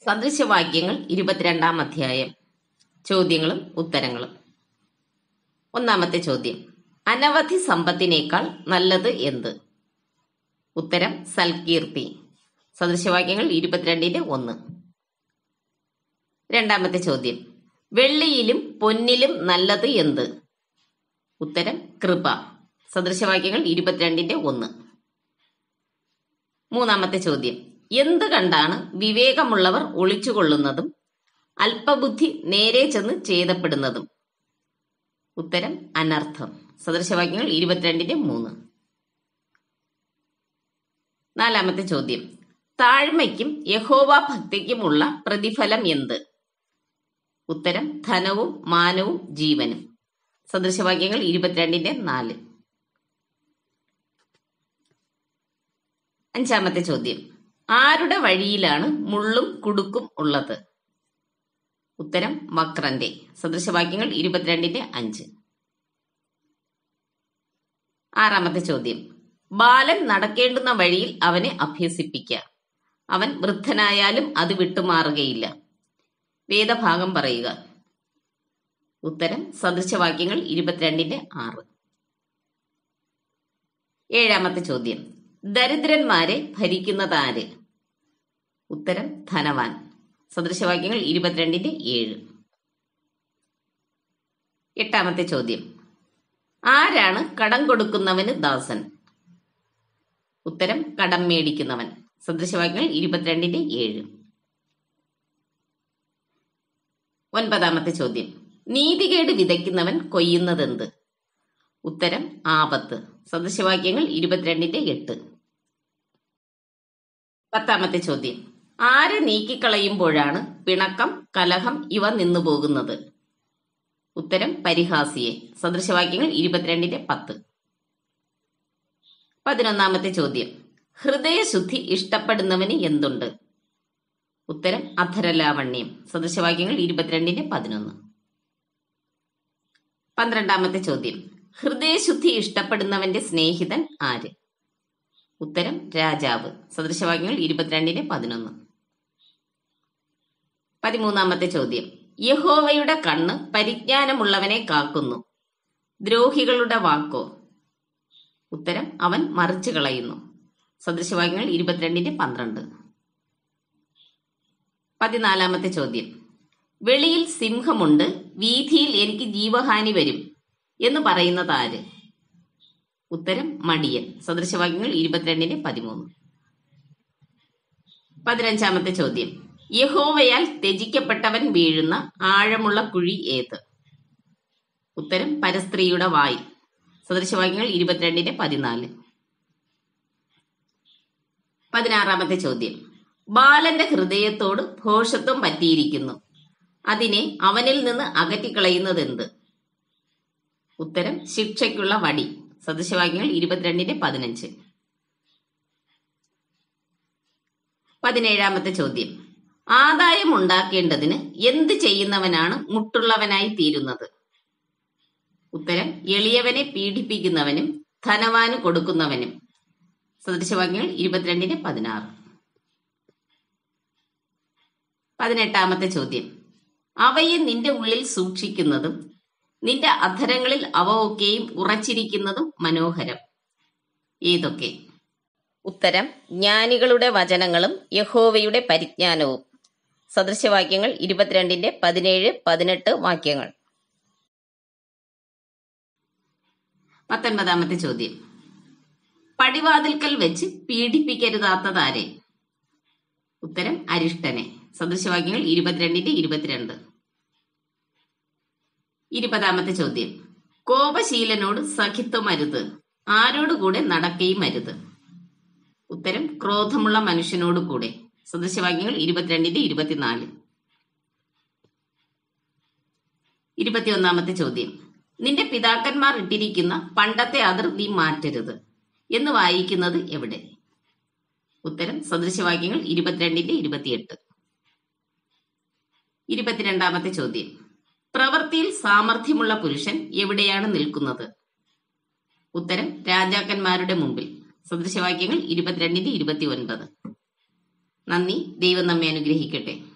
സദൃശവാക്യങ്ങൾ ഇരുപത്തിരണ്ടാം അധ്യായം ചോദ്യങ്ങളും ഉത്തരങ്ങളും ഒന്നാമത്തെ ചോദ്യം അനവധി സമ്പത്തിനേക്കാൾ നല്ലത് എന്ത് ഉത്തരം സൽകീർത്തി സദൃശവാക്യങ്ങൾ ഇരുപത്തിരണ്ടിന്റെ ഒന്ന് രണ്ടാമത്തെ ചോദ്യം വെള്ളിയിലും പൊന്നിലും നല്ലത് എന്ത് ഉത്തരം കൃപ സദൃശവാക്യങ്ങൾ ഇരുപത്തിരണ്ടിന്റെ ഒന്ന് മൂന്നാമത്തെ ചോദ്യം എന്ത് കണ്ടാണ് വിവേകമുള്ളവർ ഒളിച്ചുകൊള്ളുന്നതും അല്പബുദ്ധി നേരെ ചെന്ന് ഛേദപ്പെടുന്നതും ഉത്തരം അനർത്ഥം സദൃശവാക്യങ്ങൾ ഇരുപത്തിരണ്ടിന്റെ മൂന്ന് നാലാമത്തെ ചോദ്യം താഴ്മയ്ക്കും യഹോവ ഭക്തിക്കുമുള്ള പ്രതിഫലം എന്ത് ഉത്തരം ധനവും മാനവും ജീവനും സദൃശവാക്യങ്ങൾ ഇരുപത്തിരണ്ടിന്റെ നാല് അഞ്ചാമത്തെ ചോദ്യം ആരുടെ വഴിയിലാണ് മുള്ളും കുടുക്കും ഉള്ളത് ഉത്തരം വക്രന്റെ സദൃശവാക്യങ്ങൾ ഇരുപത്തിരണ്ടിന്റെ അഞ്ച് ആറാമത്തെ ചോദ്യം ബാലൻ നടക്കേണ്ടുന്ന വഴിയിൽ അവനെ അഭ്യസിപ്പിക്കുക അവൻ വൃദ്ധനായാലും അത് വിട്ടുമാറുകയില്ല വേദഭാഗം പറയുക ഉത്തരം സദൃശവാക്യങ്ങൾ ഇരുപത്തിരണ്ടിന്റെ ആറ് ഏഴാമത്തെ ചോദ്യം ദരിദ്രന്മാരെ ഭരിക്കുന്നതാര് ഉത്തരം ധനവാൻ സദൃശവാക്യങ്ങൾ ഇരുപത്തിരണ്ടിന്റെ ഏഴ് എട്ടാമത്തെ ചോദ്യം ആരാണ് കടം കൊടുക്കുന്നവന് ദാസൻ ഉത്തരം കടം മേടിക്കുന്നവൻ സദൃശവാക്യങ്ങൾ ഇരുപത്തിരണ്ടിന്റെ ഏഴ് ഒൻപതാമത്തെ ചോദ്യം നീതികേട് വിതയ്ക്കുന്നവൻ കൊയ്യുന്നതെന്ത് ഉത്തരം ആപത്ത് സദൃശവാക്യങ്ങൾ ഇരുപത്തിരണ്ടിന്റെ എട്ട് പത്താമത്തെ ചോദ്യം ആരെ നീക്കിക്കളയുമ്പോഴാണ് പിണക്കം കലഹം ഇവ നിന്നു പോകുന്നത് ഉത്തരം പരിഹാസിയെ സദൃശവാക്യങ്ങൾ ഇരുപത്തിരണ്ടിന്റെ പത്ത് പതിനൊന്നാമത്തെ ചോദ്യം ഹൃദയശുദ്ധി ഇഷ്ടപ്പെടുന്നവന് എന്തുണ്ട് ഉത്തരം അധരലാവണ്യം സദൃശവാക്യങ്ങൾ ഇരുപത്തിരണ്ടിന്റെ പതിനൊന്ന് പന്ത്രണ്ടാമത്തെ ചോദ്യം ഹൃദയശുദ്ധി ഇഷ്ടപ്പെടുന്നവന്റെ സ്നേഹിതൻ ആര് ഉത്തരം രാജാവ് സദൃശവാക്യങ്ങൾ ഇരുപത്തിരണ്ടിന്റെ പതിനൊന്ന് പതിമൂന്നാമത്തെ ചോദ്യം യഹോവയുടെ കണ്ണ് പരിജ്ഞാനമുള്ളവനെ കാക്കുന്നു ദ്രോഹികളുടെ വാക്കോ ഉത്തരം അവൻ മറിച്ചു കളയുന്നു സദൃശവാക്യങ്ങൾ ഇരുപത്തിരണ്ടിന്റെ പന്ത്രണ്ട് പതിനാലാമത്തെ ചോദ്യം വെളിയിൽ സിംഹമുണ്ട് വീതിയിൽ എനിക്ക് ജീവഹാനി വരും എന്ന് പറയുന്നത് ആര് ഉത്തരം മടിയൻ സദൃശവാക്യങ്ങൾ ഇരുപത്തിരണ്ടിന്റെ പതിമൂന്ന് പതിനഞ്ചാമത്തെ ചോദ്യം യഹോവയാൽ ത്യജിക്കപ്പെട്ടവൻ വീഴുന്ന ആഴമുള്ള കുഴി ഏത് ഉത്തരം പരസ്ത്രീയുടെ വായ് സദൃശവാക്യങ്ങൾ ഇരുപത്തിരണ്ടിന്റെ പതിനാല് പതിനാറാമത്തെ ചോദ്യം ബാലന്റെ ഹൃദയത്തോട് ഭോഷത്വം പറ്റിയിരിക്കുന്നു അതിനെ അവനിൽ നിന്ന് അകറ്റിക്കളയുന്നതെന്ത് ഉത്തരം ശിക്ഷയ്ക്കുള്ള വടി സദൃശവാക്യങ്ങൾ ഇരുപത്തിരണ്ടിന്റെ പതിനഞ്ച് പതിനേഴാമത്തെ ചോദ്യം ആദായം ഉണ്ടാക്കേണ്ടതിന് എന്ത് ചെയ്യുന്നവനാണ് മുട്ടുള്ളവനായി തീരുന്നത് ഉത്തരം എളിയവനെ പീഡിപ്പിക്കുന്നവനും ധനവാന് കൊടുക്കുന്നവനും സദൃശവാക്യങ്ങൾ ഇരുപത്തിരണ്ടിന്റെ പതിനാറ് പതിനെട്ടാമത്തെ ചോദ്യം അവയെ നിന്റെ ഉള്ളിൽ സൂക്ഷിക്കുന്നതും നിന്റെ അധരങ്ങളിൽ അവ ഒക്കെയും ഉറച്ചിരിക്കുന്നതും മനോഹരം ഏതൊക്കെ ഉത്തരം ജ്ഞാനികളുടെ വചനങ്ങളും യഹോവയുടെ പരിജ്ഞാനവും സദൃശവാക്യങ്ങൾ ഇരുപത്തിരണ്ടിന്റെ പതിനേഴ് പതിനെട്ട് വാക്യങ്ങൾ പത്തൊൻപതാമത്തെ ചോദ്യം പടിവാതിൽക്കൽ വെച്ച് പീഡിപ്പിക്കരുതാത്തതാരെ ഉത്തരം അരിഷ്ടനെ സദൃശവാക്യങ്ങൾ ഇരുപത്തിരണ്ടിന്റെ ഇരുപത്തിരണ്ട് ഇരുപതാമത്തെ ചോദ്യം കോപശീലനോട് സഖിത്വം അരുത് ആരോടുകൂടെ നടക്കുകയും അരുത് ഉത്തരം ക്രോധമുള്ള മനുഷ്യനോട് കൂടെ സദൃശവാക്യങ്ങൾ ഇരുപത്തിരണ്ടിന്റെ ഇരുപത്തിനാല് ഇരുപത്തിയൊന്നാമത്തെ ചോദ്യം നിന്റെ പിതാക്കന്മാർ ഇട്ടിരിക്കുന്ന പണ്ടത്തെ അതിർ നീ മാറ്റരുത് എന്ന് വായിക്കുന്നത് എവിടെ ഉത്തരം സദൃശവാക്യങ്ങൾ ഇരുപത്തിരണ്ടിന്റെ ഇരുപത്തിയെട്ട് ഇരുപത്തിരണ്ടാമത്തെ ചോദ്യം പ്രവൃത്തിയിൽ സാമർഥ്യമുള്ള പുരുഷൻ എവിടെയാണ് നിൽക്കുന്നത് ഉത്തരം രാജാക്കന്മാരുടെ മുമ്പിൽ സദൃശവാക്യങ്ങൾ ഇരുപത്തിരണ്ടിന്റെ ഇരുപത്തി ഒൻപത് നന്ദി ദൈവം നമ്മെ അനുഗ്രഹിക്കട്ടെ